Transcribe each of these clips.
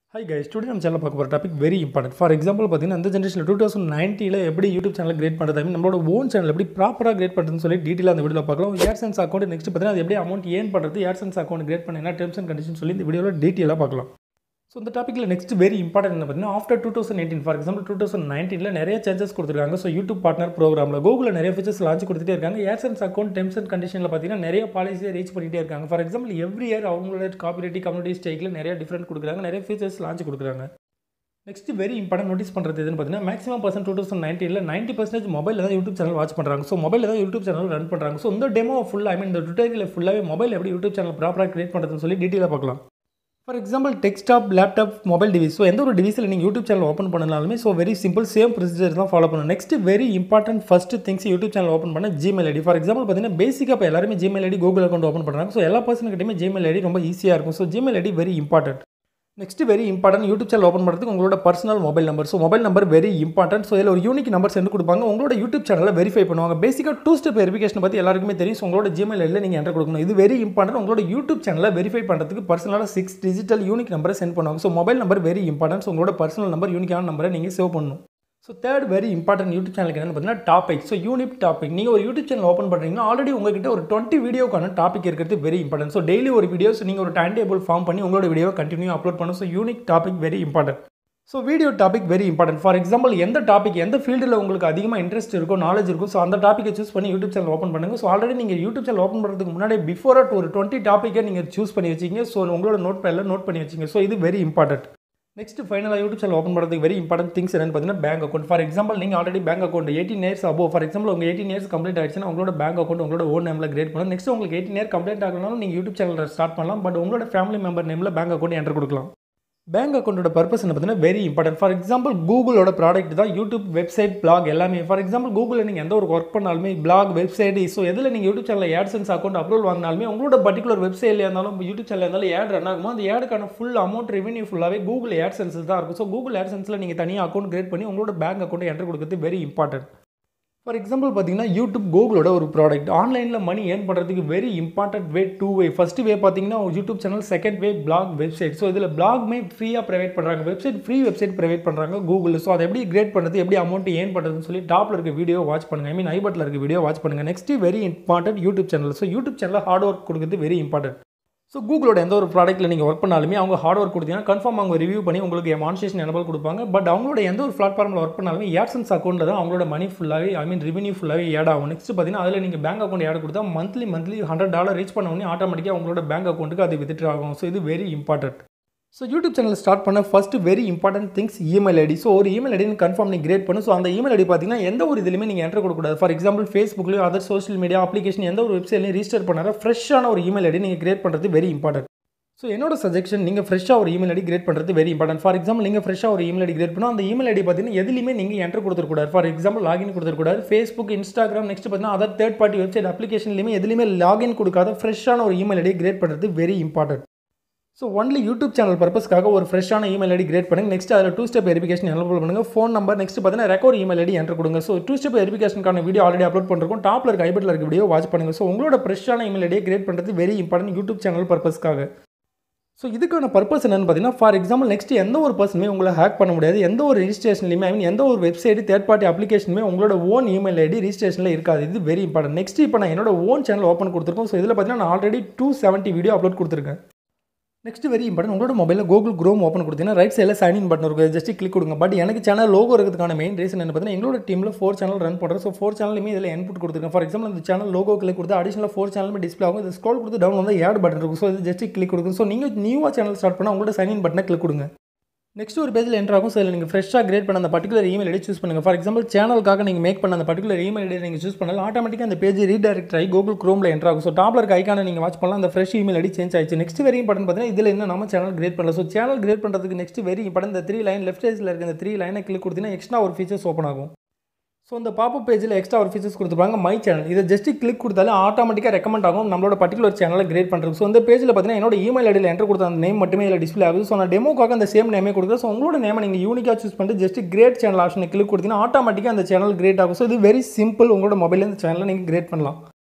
high guys today நம்ம channel பார்க்க போகிற topic very important for example பார்த்தீங்கன்னா இந்த ஜென்ரேஷனில் டூ தௌசண்ட் நைன்ட்டியில் எப்படி யூடியூப் சேனல் கிரியேட் பண்ணுறது I mean, நம்மளோட ஓன் சேனல் எப்படி ப்ராப்பராக கிரியேட் பண்ணுறதுன்னு சொல்லி டீட்டெயிலாக அந்த வீடியோவில் பார்க்கலாம் ஏர்சென்ஸ் அக்கௌண்ட் நெக்ஸ்ட் பார்த்தீங்கன்னா அது எப்படி அமௌண்ட் ஏன் பண்ணுறது ஏர்சென்ஸ் அக்கௌண்ட் கிரியேட் பண்ண என்ன டெர்ம்ஸ் அண்ட் கண்டிஷன் சொல்லி இந்த வீடியோவில் டீட்டெயிலாக பார்க்கலாம் ஸோ இந்த டாப்பிக்கில் நெக்ஸ்ட் வெரி இம்பார்ட்டன்ட் என்ன பார்த்தீங்கன்னா after two thousand eighteen for example two thousand நைன்டீனில் நிறைய சேஞ்சஸ் கொடுத்துருக்காங்க ஸோ யூடியூப் பார்ட்னர் ப்ரோக்ராமில் கூகுளில் நிறைய ஃபீச்சர்ஸ் லான்ச் கொடுத்துட்டே இருக்காங்க ஏர்சென்ஸ் அக்கௌண்ட் டெர்ம்ஸ் அண்ட் கண்டிஷனில் பார்த்தீங்கன்னா நிறைய பாலிசியை ரீச் பண்ணிட்டே இருக்காங்க ஃபார் எக்ஸாம்பிள் எவ்ரி இயர் அவங்களோட காப்பிரைட்டி கம்யூனிட்டி ஸ்டேக்கில் நிறைய டிஃப்ரெண்ட் கொடுக்குறாங்க நிறைய ஃபீச்சர்ஸ் லான்ச் கொடுக்குறாங்க நெக்ஸ்ட் வெரி இம்பார்ட்டன்ட் நோட்டீஸ் பண்ணுறது எதுன்னு பார்த்தீங்கன்னா மேக்ஸிமம் பர்சன்ட் டூ தௌசண்ட் நைன்டீனில் நைன்ட்டி பர்சன்டேஜ் மொபைலில் தான் யூடியூப் சேனல் வாட்ச் பண்ணுறாங்க ஸோ மொபைலில் தான் யூடியூப் சேனல் ரன் பண்ணுறாங்க ஸோ இந்த டெமோ ஃபுல்லாக ஐ மீன் இந்த டுட்டோரியல் ஃபுல்லாகவே மொபைல் எப்படி யூடியூப் சேனல் ப்ராப்பராக கிரியேட் பண்ணுறதுன்னு சொல்லி டீட்டெயிலாக பார்க்கலாம் for example desktop laptop mobile device so எந்த ஒரு டிவைஸில் நீங்கள் யூடியூப் சேனல் ஓப்பன் பண்ணாலுமே so very simple same procedure தான் ஃபாலோ பண்ணணும் next very important first things YouTube channel open பண்ண ஜிமெயில் ஐடி ஃபார் எக்ஸாம்பிள் பார்த்தீங்கன்னா பேசிக்காக இப்போ எல்லாருமே Gmail ID Google account open பண்ணுறாங்க ஸோ எல்லா பர்சனுக்கிட்டையுமே ஜிமெயில் ஐடி ரொம்ப ஈஸியாக இருக்கும் so Gmail ID very important next very important YouTube channel open பண்ணுறதுக்கு உங்களோட personal mobile number so mobile number very important so இதில் ஒரு யூனிக் நம்பர் சென்ட் கொடுப்பாங்க உங்களோட யூடியூப் சேனலில் வெரிஃபை பண்ணுவாங்க பேசிக்காக டூ ஸ்டெப் வெரிஃபிகேஷன் பற்றி எல்லாருக்குமே தெரியும் ஸோ உங்களோட ஜிமெயில் ஐடியில் நீங்கள் என்டர் கொடுக்கணும் இது வெரி இம்பார்ட்டன்ட் உங்களோட யூடியூப் சேனலில் வெரிஃபை பண்ணுறதுக்கு பர்சனலாக சிக்ஸ் டிஜிட்டல் யூனிக் நம்பரை சென்ட் பண்ணுவாங்க so mobile number very important so உங்களோட பர்சனல் நம்பர் யூனிக்கான நம்பரை நீங்கள் சேவ் பண்ணணும் so third very important YouTube சேனலுக்கு என்னென்னு பார்த்தீங்கன்னா டாபிக் ஸோ யூனிக் டாபிக் நீங்கள் ஒரு யூடியூப் சேனல் ஓப்பன் பண்ணுறீங்கன்னா ஆல்ரெடி உங்ககிட்ட ஒரு டுவெண்ட்டி வீடியோக்கான டாபிக் இருக்கிறது வெரி இம்பார்ட்டன்ட் ஸோ டெய்லி ஒரு வீடியோஸ் நீங்கள் ஒரு டைம் டேபிள் ஃபார்ம் பண்ணி உங்களோட வீடியோ கண்டினியூ அப்லோட் பண்ணணும் so unique topic very important so video topic very important for example எந்த டாபிக் எந்த ஃபீல்டில் உங்களுக்கு அதிகமாக இன்ட்ரெஸ்ட் இருக்கோ நாலேஜ் இருக்கும் ஸோ அந்த டாப்பிக்கை சூஸ் பண்ணி யூடியூப் சேனல் ஓப்பன் பண்ணுங்கள் ஸோ ஆல்ரெடி நீங்கள் யூடியூப் சேனல் ஓப்பன் பண்ணுறதுக்கு முன்னாடி பிஃபோராக ஒரு டுவெண்ட்டி டாப்பிக்கை நீங்கள் சூஸ் பண்ணி வச்சிங்க ஸோ உங்களோட நோட் பேடில் நோட் பண்ணி வச்சிங்க ஸோ இது வெரி இம்பார்ட்டன்ட் நெக்ஸ்ட் ஃபைனலாக யூடியூப் சேனல் ஓப்பன் பண்ணுறதுக்கு வெரி இம்பார்ட்டன்ட் திங்ஸ் என்னன்னு பார்த்தீங்கன்னா பேங்க் அக்கௌண்ட் ஃபார் எக்ஸாம்பிள் நீங்கள் already bank account eighteen years அபோ ஃபார் எக்ஸாம்பிள் உங்கள் எயிட்டீன் இயர்ஸ் கம்ப்ளீட் ஆயிடுச்சுன்னா உங்களோட பேங்க் அக்கௌண்ட் உங்களோட ஓன் நேமில் கிரியேட் பண்ணணும் நெக்ஸ்ட் உங்களுக்கு எயிட்டீன் இயர் கம்ப்ளீட் ஆகணும்னாலும் நீங்கள் யூடியூப் சேனல் ஸ்டார்ட் பண்ணலாம் பட் உங்களோட ஃபேமிலி மெம்பர் நேமில் பேங்க் அக்கௌண்ட் என்டர் கொடுக்கலாம் பேங்க் அக்கௌண்ட்டோட பர்பஸ் என்ன பார்த்தீங்கன்னா வெரி இம்பார்ட்டன்ட் ஃபார் எக்ஸாம்பிள் கூகுளோட ப்ராடக்ட் தான் யூடியூப் வெப்சைட் பிளாக் எல்லாமே ஃபார் எக்ஸாம்பிள் கூகுளில் நீங்கள் எந்த ஒரு ஒர்க் பண்ணாலுமே பிளாக் வெப்சைட் ஸோ எதில் நீங்கள் யூடியூப் சேனலில் AdSense அக்கௌண்ட் அப்ரூவல் வாங்கினாலுமே உங்களோட பர்டிகுலர் வெப்சைட்ல இருந்தாலும் யூடியூப் சேனல் இருந்தாலும் ஆட் ரன் ஆகுமோ அந்த ஆடுக்கான ஃபுல் அமௌண்ட் ரெவன்யூ ஃபுல்லாகவே கூகுள் AdSense தான் இருக்கும் ஸோ கூகுள் AdSenseல நீங்கள் தனியாக அக்கௌண்ட் கிரியேட் பண்ணி உங்களோட பேங்க் அக்கௌண்ட் என்டர் கொடுக்குறது வெரி இம்பார்ட்டன்ட் ஃபார் எக்ஸாம்பிள் பார்த்தீங்கன்னா யூடியூப் கூகுளோட ஒரு ப்ராடக்ட் ஆன்லைனில் மணி ஏர்ன் பண்ணுறதுக்கு very important way two way first way பார்த்தீங்கன்னா YouTube channel second way blog website so இதில் பிளாக்மே ஃப்ரீயாக ப்ரொவைட் பண்ணுறாங்க வெப்சைட் ஃப்ரீ வெப்சைட் ப்ரொவைட் பண்ணுறாங்க கூகுள் ஸோ அதை எப்படி கிரியேட் பண்ணுறது எப்படி அமௌண்ட் ஏர்ன் பண்ணுறதுன்னு சொல்லி டாப்பில் இருக்க வீடியோ வாட்ச் பண்ணுங்கள் ஐ மீன் ஐபட்டில் இருக்க வீடியோ வாட்ச் பண்ணுங்கள் next very important YouTube channel so YouTube சேனலில் ஹார்ட் ஒர்க் கொடுக்குறது வெரி இம்பார்ட்டன்ட் ஸோ கூகுளோட எந்த ஒரு ப்ராடக்ட்டில் நீங்கள் ஒர்க் பண்ணாலுமே அவங்க ஹார்ட் ஒர்க் கொடுத்தீங்கன்னா கன்ஃபார்ம் அவங்க ரிவ்யூ பண்ணி உங்களுக்கு மானிசேஷன் எனபிள் கொடுப்பாங்க பட் அவங்களோட எந்த ஒரு பிளாட்ஃபார்மில் ஒர்க் பண்ணாலுமே ஏர்சன்ஸ் அக்கௌண்ட்டில் தான் அவங்களோட மணி ஃபுல்லாகவே ஐ மீன் ரெவன்யூ ஃபுல்லாகவே ஆட் ஆகும் நெக்ஸ்ட் பார்த்தீங்கன்னா அதில் நீங்கள் பேங்க் அக்கௌண்ட் ஆட் கொடுத்தா monthly monthly hundred dollar reach பண்ண உடனே ஆட்டோமேட்டிக்காக உங்களோட பேங்க் அக்கௌண்ட்டுக்கு அது வித்ட்ரா ஆகும் ஸோ இது very important so YouTube channel start பண்ண first very important things email ID so ஒரு இமெயில் ஐடி கன்ஃபார்ம் நீங்கள் கிரியேட் பண்ணு ஸோ அந்த இமெயில் ஐடி பார்த்தீங்கன்னா எந்த ஒரு இதுலையுமே நீங்கள் என்டர் கொடுக்கக்கூடாது ஃபார் எக்ஸாம்பிள் ஃபேஸ்புக்லையும் அதர் சோஷியல் மீடியா அப்ளிகேஷன் எந்த ஒரு வெப்சைட்லையும் ரிஜிஸ்டர் பண்ணார ஃப்ரெஷ்ஷான ஒரு இமெயில் ஐடி நீங்கள் கிரியேட் பண்ணுறது வெரி இம்பார்ட்டன்ட் ஸோ என்னோட சஜெக்ஷன் நீங்கள் ஃப்ரெஷ்ஷாக ஒரு இமெயில் ஐடி கிரியேட் பண்ணுறது வெரி இம்பார்ட்டன்ட் ஃபார் எக்ஸாம்பிள் நீங்கள் ஃப்ரெஷ்ஷாக ஒரு இமெயில் ஐடி கிரியேட் பண்ணால் அந்த இமெயில் ஐடி பார்த்தீங்கன்னா எதுலையுமே நீங்கள் என்டர் கொடுத்துருக்கூடாது ஃபார் எக்ஸாம்பிள் லாகின் கொடுத்துருக்கூடாது ஃபேஸ்புக் இன்ஸ்டாகிராம் நெக்ஸ்ட் பார்த்தீங்கன்னா அதர் தேர்ட் பார்ட்டி வெப்சைட் அப்ளிகேஷன்லையுமே எதுலையுமே லாகின் கொடுக்காத ஃப்ரெஷ்ஷான ஒரு இமெயில் ஐடி கிரியேட் பண்ணுறது very important so only YouTube channel பர்பஸ்க்காக ஒரு ஃப்ரெஷ்ஷான இமெயில் ஐடி கிரியேட் பண்ணுங்க நெக்ஸ்ட் அதில் டூ ஸ்டெப் வெரிஃபிகேஷன் எனபிள் பண்ணுங்க ஃபோன் நம்பர் நெக்ஸ்ட் பார்த்தீங்கன்னா ரெக்கார்ட் இமெயில் ஐடி என்டர் கொடுங்க ஸோ டூ ஸ்டெப் வெரிஃபிகேஷனுக்கான வீடியோ ஆல்ரெடி அப்லோட் பண்ணிருக்கோம் டாப்பில் இருக்க ஐபட்டில் இருக்க வீடியோ வாட்ச் பண்ணுங்க ஸோ உங்களோட ஃப்ரெஷ்ஷான இமெயில் ஐடியை கிரியேட் பண்ணுறது வெரி இம்பார்ட்டன்ட் யூடியூப் சேனல் பர்பஸ்க்காக ஸோ இதுக்கான பர்பஸ் என்னன்னு பார்த்தீங்கன்னா ஃபார் எக்ஸாம்பிள் நெக்ஸ்ட் எந்த ஒரு பர்சனுமே உங்களை ஹேக் பண்ண முடியாது எந்த ஒரு ரிஜிஸ்ட்ரேஷன்லையுமே ஐ மீன் எந்த ஒரு வெப்சைட் தேர்ட் பார்ட்டி அப்ளிகேஷனுமே உங்களோட ஓன் இமெயில் ஐடி ரிஜிஸ்ட்ரேஷனில் இருக்காது இது வெரி இம்பார்ட்டன்ட் நெக்ஸ்ட் இப்போ நான் என்னோட ஓன் சேனல் ஓப்பன் கொடுத்துருக்கோம் ஸோ இதில் பார்த்தீங்கன்னா நான் already two seventy video upload கொடுத்துருக்கேன் நெக்ஸ்ட் வெரி இம்பார்ட்டன் உங்களோட மொபைலில் கூகுள் க்ரோம் ஓப்பன் கொடுத்தீங்கன்னா ரைட் சைடில் சைன் இன் பட்டன் இருக்கும் ஜஸ்ட் கிளிக் கொடுங்க பட் எனக்கு சேனல் லோகோ இருக்கிறதுக்கான மெயின் ரீசன் என்ன பார்த்தீங்கன்னா எங்களோட டீமில் ஃபோர் சேனல் ரன் பண்ணுறோம் ஸோ ஃபோர் சேனலுமே இதில் இன்புட் கொடுத்துருக்கேன் ஃபார் எக்ஸாம்பிள் இந்த சேனல் லோகோ கிளிக் கொடுத்து அடிஷனல் ஃபோர் சேனலுமே டிஸ்பிளே ஆகும் இது ஸ்க்ரோல் கொடுத்து டவுன் வந்து ஆட் பட்டன் இருக்கும் ஸோ இது ஜஸ்ட் கிளிக் கொடுக்கும் ஸோ நீங்கள் நியூவாக சேனல் ஸ்டார்ட் பண்ணால் உங்களோட சைன் இன் பட்டனை கிளிக் கொடுங்க நெக்ஸ்ட் ஒரு பேஜில் என்ட்ரு ஆகும் ஸோ இதில் நீங்கள் ஃப்ரெஷ்ஷாக கிரியேட் பண்ண அந்த பர்டிகுலர் இமெயில் ஐடி சூஸ் பண்ணுங்கள் ஃபார் எக்ஸாம்பிள் சேனலுக்காக நீங்கள் மேக் பண்ண அந்த பர்டிகுலர் இமெயில் ஐடி நீங்கள் சூஸ் பண்ணாலும் ஆட்டோமேட்டிக்காக அந்த பேஜ் ரீடைரக்ட் ஆகி கூகுள் க்ரோமில் என்ட்ரு ஆகும் ஸோ டாப்பில் இருக்க ஐக்கான நீங்கள் வாட்ச் பண்ணலாம் அந்த ஃப்ரெஷ் இமெயில் ஐடி சேஞ்ச் ஆயிடுச்சு நெக்ஸ்ட் வெரி இம்பார்ட்டன் பார்த்தீங்கன்னா இதில் என்ன நம்ம சேனல் கிரியேட் பண்ணல ஸோ சேனல் கிரியேட் பண்ணுறதுக்கு நெக்ஸ்ட் வெரி இம்பார்ட்டன் இந்த த்ரீ லைன் லெஃப்ட் சைடில் இருக்க இந்த த்ரீ லைனை கிளிக் கொடுத்தீங்கன்னா எக்ஸ்ட்ரா ஒரு ஃபீச்சர்ஸ் ஓப்பன் ஆகும் ஸோ இந்த பாப்பப் பேஜில் எக்ஸ்ட்ரா ஒரு ஃபீச்சர்ஸ் கொடுத்துருப்பாங்க மை சேனல் இதை ஜஸ்ட் கிளிக் கொடுத்தாலே ஆட்டோமேட்டிக்காக ரெக்கமெண்ட் ஆகும் நம்மளோட பர்டிகுலர் சேனலை கிரியேட் பண்ணுறது ஸோ இந்த பேஜில் பார்த்தீங்கன்னா என்னோட இமெயில் ஐடியில் என்டர் கொடுத்த அந்த நேம் மட்டுமே இதில் டிஸ்பிளே ஆகுது ஸோ நான் டெமோக்காக அந்த சேம் நேமே கொடுக்குறேன் ஸோ உங்களோட நேமை நீங்கள் யூனிக்காக சூஸ் பண்ணிட்டு ஜஸ்ட் கிரேட் சேனல் ஆப்ஷனை கிளிக் கொடுத்தீங்கன்னா ஆட்டோமேட்டிக்காக அந்த சேனல் கிரியேட் ஆகும் ஸோ இது வெரி சிம்பிள் உங்களோட மொபைலில் இந்த சேனலை நீங்கள் கிரியேட் பண்ணலாம்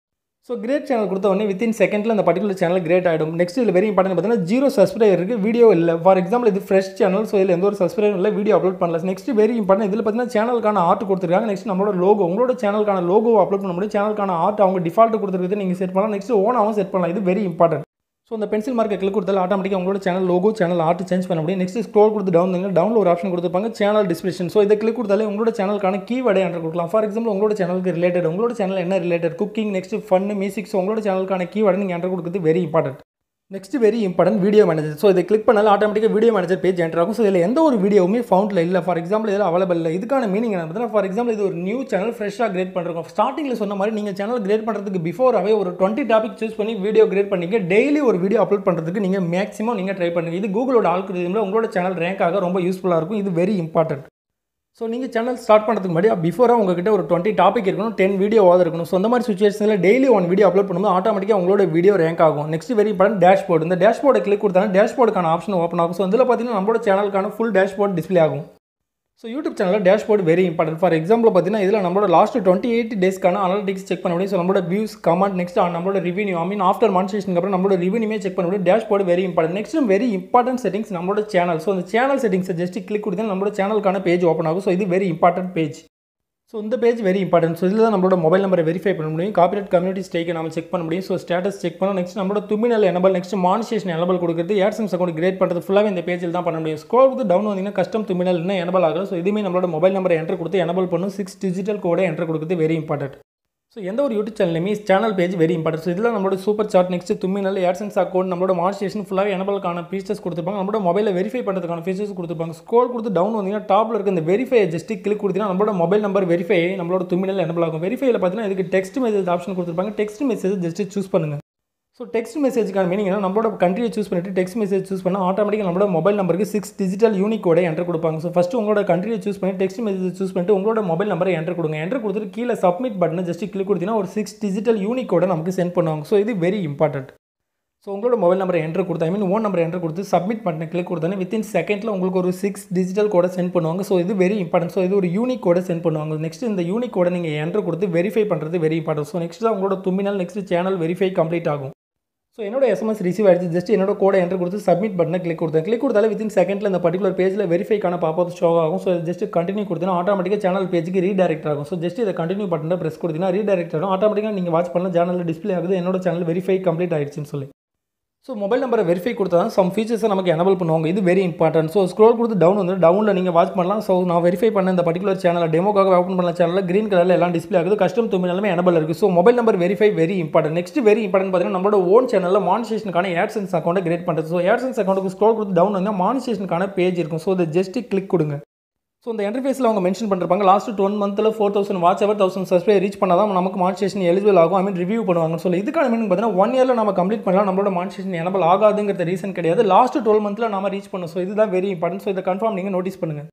ஸோ கிரேட் சேனல் கொடுத்த உடனே வித்தின் செகண்டில் அந்த பர்டிகுலர் சேனல் கிரேட் ஆகிடும் நெக்ஸ்ட் இதில் வெரி இம்பார்ட்டன் பார்த்தீங்கன்னா ஜீரோ சப்ஸ்கிரைபர் இருக்குது வீடியோ இல்லை ஃபார் எக்ஸாம்பிள் இது ஃப்ரெஷ் சேனல் ஸோ இதில் எந்த ஒரு சப்ஸ்கிரைபர் இல்லை வீடியோ அப்லோட் பண்ணல நெக்ஸ்ட் வெரி இம்பார்ட்டன் இதில் பார்த்தீங்கன்னா சேனலுக்கான ஆர்ட் கொடுத்துருக்காங்க நெக்ஸ்ட் நம்மளோட லோகோ உங்களோட சேனலுக்கான லோகோ அப்லோட் பண்ண முடியும் சேனலுக்கான ஆர்ட் அவங்க டிஃபால்ட் கொடுத்துருக்குது நீங்கள் செட் பண்ணலாம் நெக்ஸ்ட் ஓனாகவும் செட் பண்ணலாம் இது வெரி இம்பார்ட்டன்ட் ஸோ அந்த பென்சில் மார்க்கை கிளிக் கொடுத்தாலும் ஆட்டோமேட்டிக்காக உங்களோட channel logo channel art change பண்ண முடியும் நெக்ஸ்ட் ஸ்க்ரோல் கொடுத்து டவுன் பண்ணி டவுனில் ஒரு ஆப்ஷன் கொடுத்துருப்பாங்க சேனல் டிஸ்கிரிப்ஷன் ஸோ இதை கிளிக் கொடுத்தாலே உங்களோட சேனலுக்கான கீவேர்டை என்டர் கொடுக்கலாம் ஃபார் எக்ஸாம்பிள் உங்களோட சேனலுக்கு ரிலேட்டட் உங்களோட சேனல் என்ன related cooking next fun music so உங்களோட சேனலுக்கான கீவேர்டை நீங்கள் என்டர் கொடுக்குறது very important next very important video manager so இதை கிளிக் பண்ணாலும் ஆட்டோமேட்டிக்காக வீடியோ மேனேஜர் பேஜ் என்டர் ஆகும் ஸோ இதில் எந்த ஒரு வீடியோவுமே ஃபவுண்டில் இல்லை ஃபார் எக்ஸாம்பிள் இதில் அவைலபிள் இல்லை இதுக்கான மீனிங் என்ன பார்த்தீங்கன்னா ஃபார் எக்ஸாம்பிள் இது ஒரு நியூ சேனல் ஃப்ரெஷ்ஷாக கிரேட் பண்ணுறோம் ஸ்டார்டிங்கில் சொன்ன மாதிரி நீங்கள் சேனல் கிரேட் பண்ணுறதுக்கு பிஃபோராகவே ஒரு டுவெண்ட்டி டாபிக் சூஸ் பண்ணி வீடியோ கிரேட் பண்ணிக்க டெய்லி ஒரு வீடியோ அப்லோட் பண்ணுறதுக்கு நீங்கள் மேக்ஸிமம் நீங்கள் ட்ரை பண்ணுங்கள் இது கூகுளோட ஆல்குரிதமில் உங்களோட சேனல் ரேங்க் ஆக ரொம்ப யூஸ்ஃபுல்லாக இருக்கும் இது வெரி இம்பார்ட்டன்ட் ஸோ நீங்கள் சேனல் ஸ்டார்ட் பண்ணுறதுக்கு முன்னாடி பிஃபோராக உங்ககிட்ட ஒரு டுவெண்ட்டி டாபிக் இருக்கணும் டென் வீடியோவாக இருக்கணும் ஸோ அந்த மாதிரி சுச்சுவேஷனில் டெய்லி ஒன் வீடியோ அப்லோட் பண்ணும்போது ஆட்டோமேட்டிக்காக உங்களோட வீடியோ ரேங்க் ஆகும் நெக்ஸ்ட் வெரி இம்பார்ட்டன் டேஷ்போர்டு இந்த டேஷ்போர்டை கிளிக் கொடுத்தாலும் டேஷ்போர்டுக்கான ஆப்ஷன் ஓப்பன் ஆகும் ஸோ இதில் பார்த்தீங்கன்னா நம்மளோட சேனலுக்கான ஃபுல் டேஷ்போர்ட் டிஸ்ப்ளே ஆகும் ஸோ யூடியூப் சேனலில் dashboard very important for example பார்த்தீங்கன்னா இதில் நம்மளோட லாஸ்ட் டுவெண்ட்டி எயிட் டேஸ்க்கான அனாலிட்டிக்ஸ் செக் பண்ண முடியும் ஸோ நம்மளோட வியூஸ் கமெண்ட் நெக்ஸ்ட் நம்மளோட ரிவன்யூ ஐ மீன் ஆஃப்டர் மானிட்டேஷனுக்கு அப்புறம் நம்மளோட ரிவன்யூமே செக் பண்ண முடியும் dashboard very important next very important settings நம்மளோட சேனல் ஸோ அந்த சேனல் செட்டிங்ஸை ஜஸ்ட் கிளிக் கொடுத்தா நம்மளோட சேனலுக்கான பேஜ் ஓப்பன் ஆகும் ஸோ இது வெரி இம்பார்ட்டன்ட் பேஜ் ஸோ இந்த பேஜ் வெரி இம்பார்ட்டன்ட் ஸோ இதில் தான் நம்மளோட மொபைல் நம்பரை வெரிஃபை பண்ண முடியும் காப்பிரைட் கம்யூனிட்டி ஸ்டேக்கை நம்ம செக் பண்ண முடியும் ஸோ ஸ்டேட்டஸ் செக் பண்ணணும் நெக்ஸ்ட் நம்மளோட துமினல் எனபல் நெக்ஸ்ட் மானிசேஷன் எனபல் கொடுக்குறது ஏர்சன்ஸ் அக்கௌண்ட் கிரேட் பண்ணுறது ஃபுல்லாகவே இந்த பேஜில் தான் பண்ண முடியும் ஸ்க்ரோல் கொடுத்து டவுன் வந்தீங்கன்னா கஸ்டம் துமினல் இன்னும் எனபல் ஆகல ஸோ இதுவுமே நம்மளோட மொபைல் நம்பரை என்டர் கொடுத்து எனபல் பண்ணும் சிக்ஸ் டிஜிட்டல் கோடை என்டர் கொடுக்குறது வெரி இம்பார்ட்டன்ட் ஸோ எந்த ஒரு யூடியூப் சேனலுமே channel page very important so இதில் நம்மளோட super chat next thumbnail AdSense account நம்மளோட மானிஸ்டேஷன் ஃபுல்லாக எனபலுக்கான ஃபீச்சர்ஸ் கொடுத்துருப்பாங்க நம்மளோட மொபைலில் வெரிஃபை பண்ணுறதுக்கான ஃபீச்சர்ஸ் கொடுத்துருப்பாங்க ஸ்கோல் கொடுத்து டவுன் வந்தீங்கன்னா டாப்பில் இருக்க இந்த வெரிஃபை ஜஸ்ட் கிளிக் கொடுத்தீங்கன்னா நம்மளோட மொபைல் நம்பர் வெரிஃபை நம்மளோட தும்மினல் எனபல் ஆகும் வெரிஃபைல பார்த்தீங்கன்னா இதுக்கு டெக்ஸ்ட் மெசேஜ் ஆப்ஷன் கொடுத்துருப்பாங்க டெக்ஸ்ட் மெசேஜ் ஜஸ்ட் சூஸ் பண்ணுங்கள் ஸோ டெக்ஸ்ட் மெசேஜ்க்கான மீனிங் என்ன நம்மளோட கண்ட்ரியை சூஸ் பண்ணிட்டு டெக்ஸ்ட் மெசேஜ் சூஸ் பண்ணால் ஆட்டோமேட்டிக்காக நம்மளோட மொபைல் நம்பருக்கு சிக்ஸ் டிஜிட்டல் யூனிக் கோடை என்டர் கொடுப்பாங்க ஸோ ஃபஸ்ட்டு உங்களோட கண்ட்ரியை சூஸ் பண்ணி டெக்ஸ்ட் மெசேஜ் சூஸ் பண்ணிட்டு உங்களோட மொபைல் நம்பரை என்டர் கொடுங்க என்டர் கொடுத்துட்டு கீழே சப்மிட் பட்டனை ஜஸ்ட் கிளிக் கொடுத்தீங்கன்னா ஒரு சிக்ஸ் டிஜிட்டல் யூனிக் கோடை நமக்கு சென்ட் பண்ணுவாங்க ஸோ இது வெரி இம்பார்ட்டன்ட் ஸோ உங்களோட மொபைல் நம்பரை என்டர் கொடுத்து I mean own number enter கொடுத்து சப்மிட் பண்ண கிளிக் கொடுத்தோன்னே வித்தின் செகண்டில் உங்களுக்கு ஒரு சிக்ஸ் டிஜிட்டல் கோடை சென்ட் பண்ணுவாங்க ஸோ இது வெரி இம்பார்ட்டன்ட் ஸோ இது ஒரு யூனிக் கோடை சென்ட் பண்ணுவாங்க நெக்ஸ்ட் இந்த யூனிக் கோடை நீங்கள் என்டர் கொடுத்து வெரிஃபை பண்ணுறது வெரி இம்பார்ட்டன்ட் ஸோ நெக்ஸ்ட் தான் உங்களோட thumbnail next channel verify complete ஆகும் ஸோ என்னோட எஸ்எம்எஸ் ரிசீவ் ஆயிடுச்சு ஜஸ்ட் என்னோட கோடை என்டர் கொடுத்து சப்மிட் பட்டனை கிளிக் கொடுத்தேன் கிளிக் கொடுத்தாலே வித்தின் செகண்டில் இந்த பர்டிகுலர் பேஜில் வெரிஃபைக்கான பாப்பப் ஷோ ஆகும் ஸோ ஜஸ்ட் கண்டினியூ கொடுத்தீங்கன்னா ஆட்டோமேட்டிக்காக சேனல் பேஜுக்கு ரீடைரக்ட் ஆகும் ஸோ ஜஸ்ட் இதை கண்டினியூ பட்டனை ப்ரெஸ் கொடுத்தீங்கன்னா ரீடைரக்ட் ஆகும் ஆட்டோமேட்டிக்காக நீங்கள் வாட்ச் பண்ணலாம் சேனலில் டிஸ்ப்ளே ஆகுது என்னோட சேனல் வெரிஃபை கம்ப்ளீட் ஆயிடுச்சுன்னு சொல்லி ஸோ மொபைல் நம்பரை வெரிஃபை கொடுத்தா தான் சம் ஃபீச்சர்ஸை நமக்கு எனபிள் பண்ணுவாங்க இது வெரி இம்பார்ட்டன்ட் ஸோ ஸ்க்ரோல் கொடுத்து டவுன் வந்து டவுனில் நீங்கள் வாட்ச் பண்ணலாம் ஸோ நான் வெரிஃபை பண்ண இந்த பர்டிகுலர் சேனலில் டெமோக்காக ஓப்பன் பண்ண சேனலில் கிரீன் கலரில் எல்லாம் டிஸ்ப்ளே ஆகுது கஸ்டம் தும்பினாலுமே எனபிள் இருக்குது so mobile number verify very important next very important பார்த்தீங்கன்னா நம்மளோட ஓன் சேனலில் மானிசேஷனுக்கான ஏர்சென்ஸ் அக்கௌண்ட்டை கிரியேட் பண்ணுறது ஸோ ஏர்சென்ஸ் அக்கௌண்ட்டுக்கு ஸ்க்ரோல் கொடுத்து டவுன் வந்து மானிசேஷனுக்கான பேஜ் இருக்கும் ஸோ இதை ஜஸ்ட் கிளிக் கொடுங்க ஸோ இந்த இன்டர்ஃபேஸில் அவங்க மென்ஷன் பண்ணிருப்பாங்க லாஸ்ட் டுவெல் மந்த்தில் four thousand watch hour thousand subscribe reach பண்ணால் தான் நமக்கு மானிசேஷன் எலிஜிபிள் ஆகும் ஐ மீன் ரிவ்யூ பண்ணுவாங்க ஸோ இதுக்கான மீனிங் பார்த்தீங்கன்னா ஒன் இயரில் நம்ம கம்ப்ளீட் பண்ணலாம் நம்மளோட மானிசேஷன் எனபிள் ஆகாதுங்கிற ரீசன் கிடையாது லாஸ்ட் டுவெல் மந்த்தில் நம்ம ரீச் பண்ணும் ஸோ இதுதான் வெரி இம்பார்ட்டன்ட் ஸோ இதை கன்ஃபார்ம் நீங்கள் நோட்டீஸ் பண்ணுங்கள்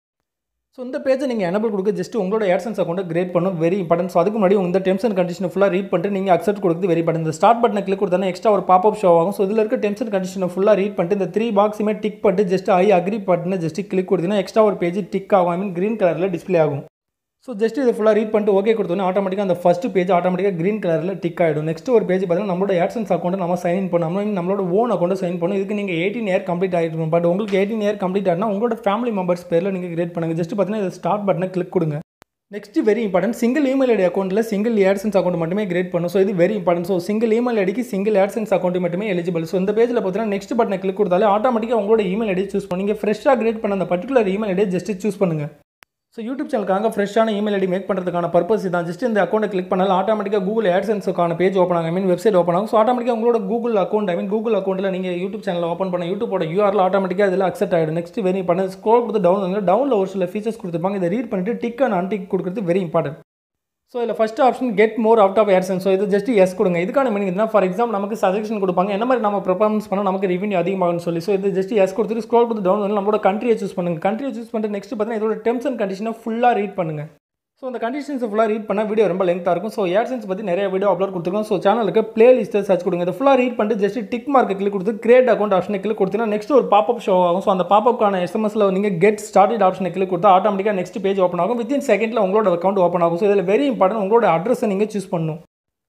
ஸோ இந்த பேஜை நீங்கள் எனபிள் கொடுக்க ஜஸ்ட் உங்களோட ஏர்சன்ஸ் அக்கௌண்ட்டை கிரேட் பண்ணும் வெரி இம்பார்ட்டன்ட் ஸோ அதுக்கு முன்னாடி இந்த டெம்ஸ் அண்ட் கண்டிஷனை ஃபுல்லாக ரீட் பண்ணிட்டு நீங்கள் அக்செப்ட் கொடுக்குறது வெரி இம்பார்ட்டன்ட் இந்த ஸ்டார்ட் பட்டனை கிளிக் கொடுத்தா எக்ஸ்ட்ரா ஒரு பாப்அப் ஷோ ஆகும் ஸோ இதில் இருக்க டெம்ஸ் அண்ட் கண்டிஷனை ஃபுல்லாக ரீட் பண்ணிட்டு இந்த த்ரீ பாக்ஸுமே டிக் பண்ணிட்டு ஜஸ்ட் ஐ அக்ரி பட்டனை ஜஸ்ட் கிளிக் கொடுத்தீங்கன்னா எக்ஸ்ட்ரா ஒரு பேஜ் டிக் ஆகும் ஐ மீன் க்ரீன் கலரில் டிஸ்ப்ளே ஆகும் ஸோ ஜஸ்ட் இதை ஃபுல்லாக ரீட் பண்ணிட்டு ஓகே கொடுத்தோன்னே ஆட்டோமேட்டிக்காக அந்த ஃபஸ்ட் பேஜ் ஆட்டோமேட்டிக்காக க்ரீன் கலரில் டிக் ஆகிடும் நெக்ஸ்ட் ஒரு பேஜ் பார்த்தீங்கன்னா நம்மளோட ஏர்சன்ஸ் அக்கௌண்ட்டை நம்ம சைன் இன் பண்ணோம் நம்ம நம்மளோட ஓன் அக்கௌண்ட்டை சைன் பண்ணணும் இதுக்கு நீங்கள் எயிட்டீன் இயர் கம்ப்ளீட் ஆகிருக்கும் பட் உங்களுக்கு எயிட்டீன் இயர் கம்ப்ளீட் ஆகினா உங்களோட ஃபேமிலி மெம்பர்ஸ் பேரில் நீங்கள் கிரியேட் பண்ணுங்கள் ஜஸ்ட் பார்த்தீங்கன்னா இது ஸ்டார்ட் பட்டனை கிளிக் கொடுங்க next very important single email ID அக்கௌண்ட்டில் சிங்கிள் ஏர்சன்ஸ் அக்கௌண்ட் மட்டுமே கிரியேட் பண்ணும் ஸோ இது very important so single email ஐடிக்கு சிங்கிள் ஏர்சன்ஸ் அக்கௌண்ட் மட்டுமே எலிஜிபிள் ஸோ இந்த பேஜில் பார்த்தீங்கன்னா நெக்ஸ்ட் பட்டனை கிளிக் கொடுத்தாலே ஆட்டோமேட்டிக்காக உங்களோட இமெயில் ஐடி சூஸ் பண்ணுங்க ஃப்ரெஷ்ஷாக கிரியேட் பண்ண அந்த பர்டிகுலர் இமெயில் ஐடியை ஜஸ்ட் சூஸ் பண்ணுங்கள் ஸோ யூடியூப் சேனலுக்காக ஃப்ரெஷ்ஷான இமெயில் ஐடி மேக் பண்ணுறதுக்கான பர்பஸ் தான் ஜஸ்ட் இந்த அக்கௌண்ட்டை கிளிக் பண்ணாலும் ஆட்டோமேட்டிக்காக கூகுள் ஏர்சென்ஸுக்கான பேஜ் ஓப்பன் ஆகும் ஐ மீன் வெப்சைட் ஓப்பன் ஆகும் ஸோ ஆட்டோமேட்டிக்காக உங்களோட Google account I mean Google அக்கௌண்ட்டில் நீங்கள் யூடியூப் சேனல் ஓப்பன் பண்ண யூடியூபோட யூஆரில் ஆட்டோமேட்டிக்காக இதில் அக்செப்ட் ஆகிடும் நெக்ஸ்ட் வெரி பண்ண ஸ்க்ரோல் கொடுத்து டவுன் வந்து டவுனில் ஒரு சில ஃபீச்சர்ஸ் கொடுத்துருப்பாங்க இதை ரீட் பண்ணிட்டு டிக் அண்ட் அன்டிக் கொடுக்குறது வெரி இம்பார்ட்டன்ட் ஸோ இதில் first option get more out of AdSense so இது ஜஸ்ட் எஸ் கொடுங்க இதுக்கான மீனிங் என்ன ஃபார் எக்ஸாம்பிள் நமக்கு சஜஷன் கொடுப்பாங்க என்ன மாதிரி நம்ம பெர்ஃபார்மன்ஸ் பண்ணால் நமக்கு ரெவன்யூ அதிகமாகும்னு சொல்லி ஸோ இது ஜஸ்ட் எஸ் கொடுத்துட்டு ஸ்க்ரோல் கொடுத்து டவுன் வந்து நம்மளோட கண்ட்ரியை சூஸ் பண்ணுங்க கண்ட்ரியை சூஸ் பண்ணிட்டு நெக்ஸ்ட் பார்த்தீங்கன்னா இதோட டெர்ம்ஸ் அண்ட் கண்டிஷனை ஃபுல்லாக ரீட் பண்ணுங்க ஸோ அந்த கண்டிஷன்ஸ் ஃபுல்லாக ரீட் பண்ணால் வீடியோ ரொம்ப லென்த்தாக இருக்கும் ஸோ ஏர்சென்ஸ் பற்றி நிறைய வீடியோ அப்லோட் கொடுத்துருக்கோம் ஸோ சேனலுக்கு பிளே லிஸ்ட்டை சர்ச் கொடுங்க இதை ஃபுல்லாக ரீட் பண்ணிட்டு ஜஸ்ட் டிக் மார்க்கு கிளிக் கொடுத்து கிரியேட் அக்கௌண்ட் ஆப்ஷனை கிளிக் கொடுத்தீங்கன்னா நெக்ஸ்ட் ஒரு பாப்அப் ஷோ ஆகும் ஸோ அந்த பாப்அப்கான எஸ்எம்எஸ்ல நீங்கள் கெட் ஸ்டார்டட் ஆப்ஷனை கிளிக் கொடுத்தா ஆட்டோமேட்டிக்காக நெக்ஸ்ட் பேஜ் ஓப்பன் ஆகும் வித்தின் செகண்டில் உங்களோட அக்கௌண்ட் ஓப்பன் ஆகும் ஸோ இதில் வெரி இம்பார்ட்டன்ட் உங்களோட அட்ரஸை நீங்கள் சூஸ் பண்ணணும்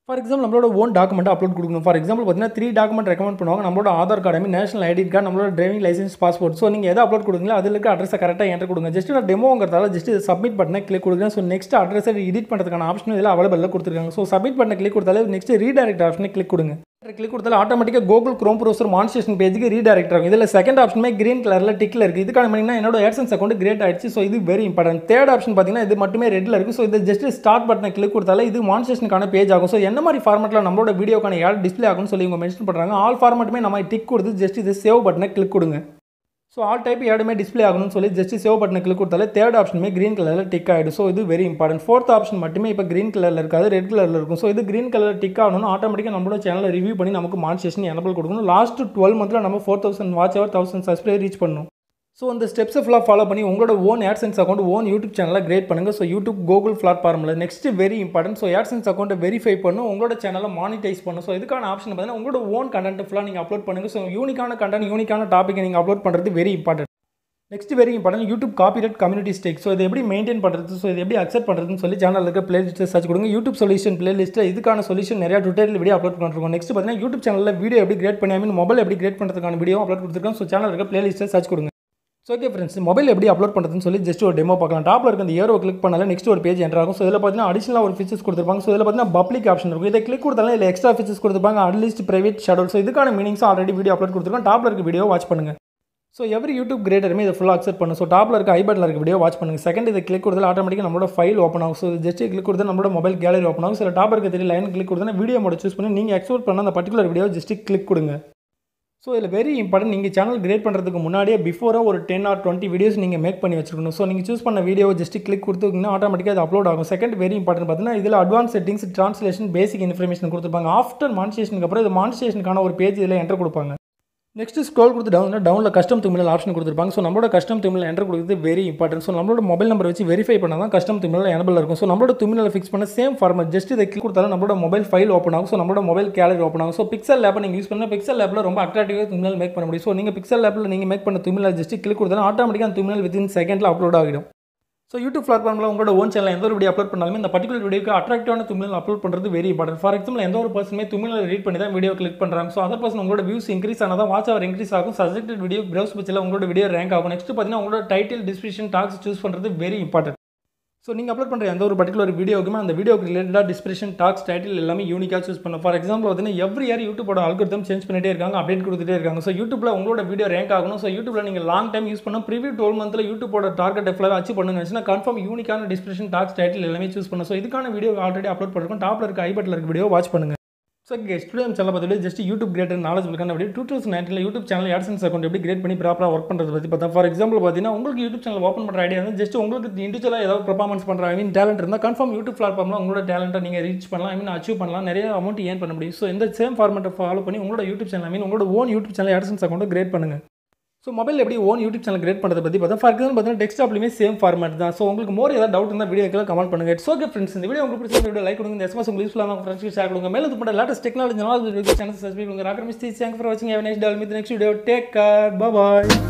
ஃபார் எக்ஸாம்பிள் நம்மளோட ஓன் டாக்குமெண்ட் அப்லோட் கொடுக்கணும் ஃபார் எக்ஸாம்பிள் பார்த்தீங்கன்னா த்ரீ டாக்குமெண்ட் ரெக்கமெண்ட் பண்ணுவாங்க நம்மளோட ஆதார் கார்டு ஐ நேஷனல் ஐடி கார்டு நம்மளோட டிரைவிங் லைசன்ஸ் பாஸ்போர்ட் ஸோ நீங்கள் எதை அப்லோட் கொடுங்களோ அதில் இருக்க அட்ரஸை கரெக்டாக என்ட்ரு கொடுங்க ஜஸ்ட் நான் டெமோங்கிறதால ஜஸ்ட் சப்மிட் பண்ண கிளிக் கொடுக்குறேன் ஸோ நெக்ஸ்ட் அட்ரஸை எடிட் பண்ணுறதுக்கான ஆப்ஷன் இதில் அவைலபிளாக கொடுத்துருக்காங்க ஸோ சப்மிட் பண்ண கிளிக் கொடுத்தாலே நெக்ஸ்ட் ரீடைரக்ட் ஆப்ஷனை கிளிக் கொடுங்க கிளிக் கொடுத்தாலும் ஆட்டோமேட்டிக்காக கூகுள் க்ரோம் ப்ரௌசர் மான்ஸ்டேஷன் பேஜுக்கு ரீடைரக்ட் ஆகும் இதில் செகண்ட் ஆப்ஷனுமே கிரீன் கலரில் டிக்கில் இருக்குது இதுக்கான பண்ணிங்கன்னா என்னோட ஏர்சன்ஸ் அக்கௌண்ட் கிரேட் ஆயிடுச்சு ஸோ இது வெரி இம்பார்ட்டன்ட் தேர்ட் ஆப்ஷன் பார்த்தீங்கன்னா இது மட்டுமே ரெட்டில் இருக்குது ஸோ இது ஜஸ்ட் ஸ்டார்ட் பட்டனை கிளிக் கொடுத்தாலே இது மான்ஸ்டேஷனுக்கான பேஜ் ஆகும் ஸோ என்ன மாதிரி ஃபார்மெட்டில் நம்மளோட வீடியோக்கான யார் டிஸ்பிளே ஆகும்னு சொல்லி இவங்க மென்ஷன் பண்ணுறாங்க ஆல் ஃபார்மெட்டுமே நம்ம டிக் கொடுத்து ஜஸ்ட் இது சேவ் பட்டனை கிளிக் கொடுங்க ஸோ ஆல் டைப் யாருமே டிஸ்பிளே ஆகணும்னு சொல்லி ஜஸ்ட் சேவ் பட்டனை கிளிக் கொடுத்தாலே தேர்ட் ஆப்ஷனுமே க்ரீன் கலரில் டிக் ஆகிடும் ஸோ இது வெரி இம்பார்ட்டன்ட் ஃபோர்த் ஆப்ஷன் மட்டுமே இப்போ க்ரீன் கலரில் இருக்காது ரெட் கலரில் இருக்கும் ஸோ இது க்ரீன் கலர் டிக் ஆகணும் ஆட்டோமேட்டிக்காக நம்மளோட சேனலை ரிவ்யூ பண்ணி நமக்கு மான்ஸ்டேஷன் எனபிள் கொடுக்கணும் லாஸ்ட் டுவெல் மந்த்தில் நம்ம four thousand watch hour thousand subscriber reach பண்ணணும் ஸோ அந்த ஸ்டெப்ஸை ஃபுல்லாக ஃபாலோ பண்ணி உங்களோட own AdSense account own YouTube சேனலை கிரியேட் பண்ணுங்கள் ஸோ யூடியூப் கூகுள் பிளாட்ஃபார்மில் next very important so AdSense அக்கௌண்ட்டை வெரிஃபை பண்ணும் உங்களோட சேனலை மானிட்டைஸ் பண்ணும் ஸோ இதுக்கான ஆப்ஷன் பார்த்தீங்கன்னா உங்களோட ஓன் கண்டென்ட் ஃபுல்லாக நீங்கள் அப்லோட் பண்ணுங்கள் ஸோ யூனிக்கான கண்டென்ட் யூனிக்கான டாப்பிக்கை நீங்கள் அப்லோட் பண்ணுறது very important next very important YouTube copyright community ஸ்டேக் ஸோ இதை எப்படி மெயின்டைன் பண்ணுறது ஸோ இதை எப்படி அக்செப்ட் பண்ணுறதுன்னு சொல்லி சேனலில் இருக்க பிளேலிஸ்ட்டை சர்ச் கொடுங்க யூடியூப் சொல்யூஷன் பிளேலிஸ்ட்டில் இதுக்கான சொல்யூஷன் நிறைய டுட்டோரியல் வீடியோ அப்லோட் பண்ணிருக்கோம் நெக்ஸ்ட் பார்த்தீங்கன்னா யூடியூப் சேனலில் வீடியோ எப்படி கிரியேட் பண்ணி ஐ மீன் மொபைல் எப்படி கிரியேட் பண்ணுறதுக்கான வீடியோ அப்லோட் கொடுத்துருக்கோம் ஸோ சேனல் இருக்க பிளேலிஸ்ட்டை சர்ச் கொடுங்க ஸோ ஓகே ஃப்ரெண்ட்ஸ் மொபைல் எப்படி அப்லோட் பண்ணுறதுன்னு சொல்லி ஜஸ்ட் ஒரு டெமோ பார்க்கலாம் டாப்பில் இருக்க அந்த ஏரோ கிளிக் பண்ணாலே நெக்ஸ்ட் ஒரு பேஜ் என்ட்ரு ஆகும் ஸோ இதில் பார்த்தீங்கன்னா அடிஷனலாக ஒரு ஃபீச்சர்ஸ் கொடுத்துருப்பாங்க ஸோ இதில் பார்த்தீங்கன்னா பப்ளிக் ஆப்ஷன் இருக்கும் இதை கிளிக் கொடுத்தாலும் இதில் எக்ஸ்ட்ரா ஃபீச்சர்ஸ் கொடுத்துருப்பாங்க அட்லீஸ்ட் பிரைவேட் ஷெடியூல் ஸோ இதுக்கான மீனிங்ஸும் ஆல்ரெடி வீடியோ அப்லோட் கொடுத்துருக்கோம் டாப்பில் இருக்க வீடியோ வாட்ச் பண்ணுங்க ஸோ எவ்ரி யூடியூப் கிரியேட்டருமே இதை ஃபுல்லாக அக்செப்ட் பண்ணும் ஸோ டாப்பில் இருக்க ஐ பட்டில் இருக்க வீடியோ வாட்ச் பண்ணுங்க செகண்ட் இதை கிளிக் கொடுத்தால் ஆட்டோமேட்டிக்காக நம்மளோட ஃபைல் ஓப்பன் ஆகும் ஸோ ஜஸ்ட் கிளிக் கொடுத்தா நம்மளோட மொபைல் கேலரி ஓப்பன் ஆகும் சில டாப் இருக்க தெரியல லைன் கிளிக் கொடுத்தா வீடியோ மோட சூஸ் பண்ணி நீங்கள் எக்ஸ்போர்ட் பண்ண அந்த பர்டிகுலர் வீடியோ ஜஸ்ட் கிளிக் கொடுங்க ஸோ இதில் வெரி இம்பார்ட்டன்ட் நீங்கள் சேனல் கிரியேட் பண்ணுறதுக்கு முன்னாடியே பிஃபோராக ஒரு டென் ஆர் டுவெண்ட்டி வீடியோஸ் நீங்கள் மேக் பண்ணி வச்சிருக்கணும் ஸோ நீங்கள் சூஸ் பண்ண வீடியோ ஜஸ்ட் கிளிக் கொடுத்துக்கிங்கன்னா ஆட்டோமேட்டிக்காக அது அப்லோட் ஆகும் செகண்ட் வெரி இம்பார்ட்டன்ட் பார்த்தீங்கன்னா இதில் advance settings translation basic information கொடுத்துருப்பாங்க ஆஃப்டர் மான்ஸ்டேஷனுக்கு அப்புறம் இது மான்ஸ்டேஷனுக்கான ஒரு பேஜ் இதில் என்டர் கொடுப்பாங்க நெக்ஸ்ட் ஸ்க்ரோல் கொடுத்து டவுன் டவுனில் கஸ்டம் தமிழ் ஆப்ஷன் கொடுத்துருப்பாங்க ஸோ நம்மளோட கஸ்டம் தமிழ் என்டர் கொடுக்குறது வெரி இம்பார்ட்டன்ட் ஸோ நம்மளோட மொபைல் நம்பர் வச்சு வெரிஃபை பண்ணால் தான் கஸ்டம் தமிழில் எனபிள் இருக்கும் ஸோ நம்மளோட தமிழில் ஃபிக்ஸ் பண்ண சேம் ஃபார்மட் ஜஸ்ட் இதை கிளிக் கொடுத்தாலும் நம்மளோட மொபைல் ஃபைல் ஓப்பன் ஆகும் ஸோ நம்மளோட மொபைல் கேலரி ஓப்பன் ஆகும் ஸோ பிக்சல் லேப்பை நீங்கள் யூஸ் பண்ணால் பிக்சல் லேப்பில் ரொம்ப அட்ராக்டிவாக தமிழ் மேக் பண்ண முடியும் ஸோ நீங்கள் பிக்சல் லேப்பில் நீங்கள் மேக் பண்ண தமிழில் ஜஸ்ட் கிளிக் கொடுத்தாலும் ஆட்டோமேட்டிக்காக அந்த தமிழ் வித்தின் செகண்டில் அப்லோட் ஆகிடும் ஸோ யூடியூப் பிளாட்ஃபார்மில் உங்களோட ஓன் சேனல் எந்த ஒரு வீடியோ அப்லோட் பண்ணாலுமே இந்த பர்டிகுலர் வீடியோக்கு அட்ராக்டிவான தமிழ் அப்லோட் பண்ணுறது வெரி இம்பார்ட்டன்ட் ஃபார் எக்ஸாம்பிள் எந்த ஒரு பர்சனுமே தமிழில் ரீட் பண்ணி தான் வீடியோ கிளிக் பண்ணுறாங்க ஸோ அதர் பர்சன் உங்களோட வியூஸ் இன்க்ரீஸ் ஆனால் தான் வாட்ச் அவர் இன்க்ரீஸ் ஆகும் சஜெக்டட் வீடியோ ப்ரௌஸ் பட்சில் உங்களோட வீடியோ ரேங்க் ஆகும் நெக்ஸ்ட் பார்த்தீங்கன்னா உங்களோட டைட்டில் டிஸ்கிரிப்ஷன் டாக்ஸ் சூஸ் பண்ணுறது வெரி இம்பார்ட்டன்ட் ஸோ நீங்கள் அப்லோட் பண்ணுற எந்த ஒரு பர்டிகுலர் வீடியோக்குமே அந்த வீடியோக்கு ரிலேட்டடாக டிஸ்கிரிப்ஷன் டாக்ஸ் டைட்டில் எல்லாமே யூனிக்காக சூஸ் பண்ணும் ஃபார் எக்ஸாம்பிள் பார்த்தீங்கன்னா எவ்ரி இயர் யூடியூபோட அல்கோரிதம் சேஞ்ச் பண்ணிட்டே இருக்காங்க அப்டேட் கொடுத்துட்டே இருக்காங்க ஸோ யூடியூப்ல உங்களோட வீடியோ ரேங்க் ஆகணும் ஸோ யூடியூப்ல நீங்கள் லாங் டைம் யூஸ் பண்ணணும் ப்ரிவியூ டுவெல் மந்த்தில் யூடியூபோட டார்கெட் ஃபுல்லாக அச்சீவ் பண்ணுங்க கன்ஃபார்ம் யூனிக்கான டிஸ்கிரிப்ஷன் டாக்ஸ் டைட்டில் எல்லாமே சூஸ் பண்ணும் ஸோ இதுக்கான வீடியோ ஆல்ரெடி அப்லோட் பண்ணிருக்கோம் டாப்பில் இருக்க ஐபட்டில் இருக்க வீடியோ வாட்ச் பண்ணுங்க ஸோ ஸ்டூடியம் சேனல் பார்த்துட்டு ஜஸ்ட் யூடியூப் கிரியேட்டர் நாலேஜ் இருக்கான அப்படி two thousand nineteen YouTube channel AdSense account எப்படி கிரியேட் பண்ணி ப்ராப்பராக ஒர்க் பண்ணுறது பற்றி பார்த்தா ஃபார் எக்ஸாம்பிள் பார்த்தீங்கன்னா உங்களுக்கு யூடியூப் சேனல் ஓப்பன் பண்ணுற ஐடியா வந்து ஜஸ்ட் உங்களுக்கு இண்டிவிஜுவலாக ஏதாவது பர்ஃபார்மன்ஸ் பண்ணுற ஐ மீன் டேலண்ட் இருந்தால் கன்ஃபார்ம் யூடியூப் பிளாட்ஃபார்மில் உங்களோட டேலண்ட்டை நீங்கள் ரீச் பண்ணலாம் ஐ மீன் அச்சீவ் பண்ணலாம் நிறைய அமௌண்ட் ஏன் பண்ண முடியும் ஸோ இந்த சேம் ஃபார்மெட்டை ஃபாலோ பண்ணி உங்களோட யூடியூப் சேனல் ஐ மீன் உங்களோட own YouTube channel AdSense account create பண்ணுங்கள் ஸோ மொபைல் எப்படி ஓன் யூடியூப் சேனல் கிரியேட் பண்ணுறதை பற்றி பார்த்தா ஃபார் எக்ஸாம்பிள் பார்த்தீங்கன்னா டெஸ்க்டாப்லையுமே சேம் ஃபார்மேட் தான் ஸோ உங்களுக்கு மோர் ஏதாவது டவுட் இருந்தால் வீடியோக்கில் கமெண்ட் பண்ணுங்க இட்ஸ் ஓகே ஃப்ரெண்ட்ஸ் இந்த வீடியோ உங்களுக்கு பிடிச்ச வீடியோ லைக் கொடுங்க இந்த எஸ்எம்எஸ் உங்களுக்கு யூஸ்ஃபுல்லாக ஃப்ரெண்ட்ஸ்க்கு ஷேர் கொடுங்க மேலே இது பண்ண லேட்டஸ்ட் டெக்னாலஜி சேனல் சப்ஸ்கிரைப் பண்ணுங்க ராக்கர் மிஸ்டி தேங்க் ஃபார் வாட்சிங் have nice day meet next video take care bye